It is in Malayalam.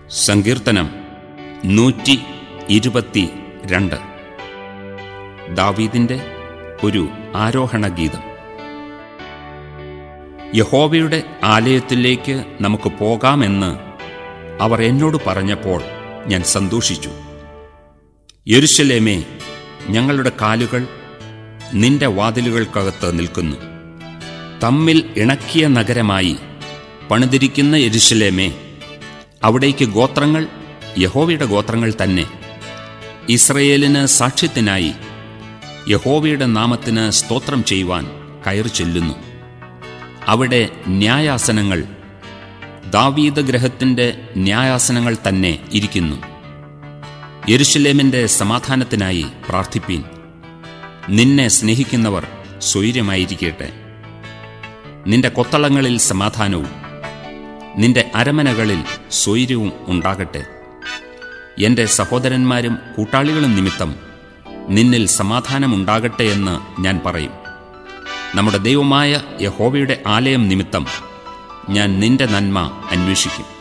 സങ്കീർത്തനം നൂറ്റി ഇരുപത്തി രണ്ട് ദാവീദിന്റെ ഒരു ആരോഹണ ഗീതം യഹോവയുടെ ആലയത്തിലേക്ക് നമുക്ക് പോകാമെന്ന് അവർ എന്നോട് പറഞ്ഞപ്പോൾ ഞാൻ സന്തോഷിച്ചു യെരുശലേമേ ഞങ്ങളുടെ കാലുകൾ നിന്റെ വാതിലുകൾക്കകത്ത് നിൽക്കുന്നു തമ്മിൽ ഇണക്കിയ നഗരമായി പണിതിരിക്കുന്ന യെരുശലേമേ അവിടേക്ക് ഗോത്രങ്ങൾ യഹോവയുടെ ഗോത്രങ്ങൾ തന്നെ ഇസ്രയേലിന് സാക്ഷ്യത്തിനായി യഹോവയുടെ നാമത്തിന് സ്തോത്രം ചെയ്യുവാൻ കയറി ചെല്ലുന്നു അവിടെ ന്യായാസനങ്ങൾ ദാവീദ് ഗ്രഹത്തിൻ്റെ ന്യായാസനങ്ങൾ തന്നെ ഇരിക്കുന്നു യെരുഷലേമിൻ്റെ സമാധാനത്തിനായി പ്രാർത്ഥിപ്പീൻ നിന്നെ സ്നേഹിക്കുന്നവർ സ്വൈര്യമായിരിക്കട്ടെ നിന്റെ കൊത്തളങ്ങളിൽ സമാധാനവും നിന്റെ അരമനകളിൽ സ്വൈര്യവും ഉണ്ടാകട്ടെ എൻ്റെ സഹോദരന്മാരും കൂട്ടാളികളും നിമിത്തം നിന്നിൽ സമാധാനമുണ്ടാകട്ടെ എന്ന് ഞാൻ പറയും നമ്മുടെ ദൈവമായ യഹോവയുടെ ആലയം നിമിത്തം ഞാൻ നിന്റെ നന്മ അന്വേഷിക്കും